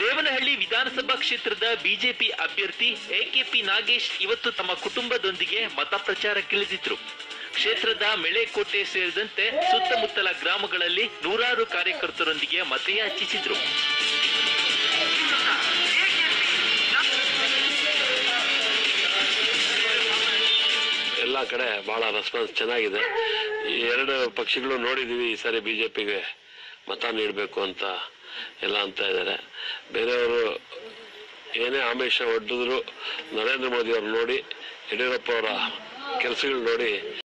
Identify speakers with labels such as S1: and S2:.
S1: ದೇವನಹಳ್ಳಿ ವಿಧಾನಸಭಾ ಕ್ಷೇತ್ರದ ಬಿಜೆಪಿ ಅಭ್ಯರ್ಥಿ ಎಕೆಪಿ ನಾಗೇಶ್ ಇವತ್ತು ತಮ್ಮ ಕುಟುಂಬದೊಂದಿಗೆ ಮತ ಪ್ರಚಾರಕ್ಕಿಳಿದಿದ್ರು ಕ್ಷೇತ್ರದ ಮೆಳೆಕೋಟೆ ಸೇರಿದಂತೆ ಸುತ್ತಮುತ್ತಲ ಗ್ರಾಮಗಳಲ್ಲಿ ನೂರಾರು ಕಾರ್ಯಕರ್ತರೊಂದಿಗೆ ಮತಯಾಚಿಸಿದ್ರು
S2: ಎಲ್ಲ ಕಡೆ ಬಹಳ ರೆಸ್ಪಾನ್ಸ್ ಚೆನ್ನಾಗಿದೆ ಈ ಎರಡು ಪಕ್ಷಗಳು ನೋಡಿದೀವಿ ಈ ಸಾರಿ ಬಿಜೆಪಿಗೆ ಮತ ನೀಡಬೇಕು ಅಂತ ಎಲ್ಲ ಅಂತ ಇದ್ದಾರೆ ಬೇರೆಯವರು ಏನೇ ಆಮಿಷ ಒಡ್ಡಿದ್ರು ನರೇಂದ್ರ ಮೋದಿ ಅವ್ರು ನೋಡಿ ಯಡಿಯೂರಪ್ಪ ಅವರ ಕೆಲಸಗಳು ನೋಡಿ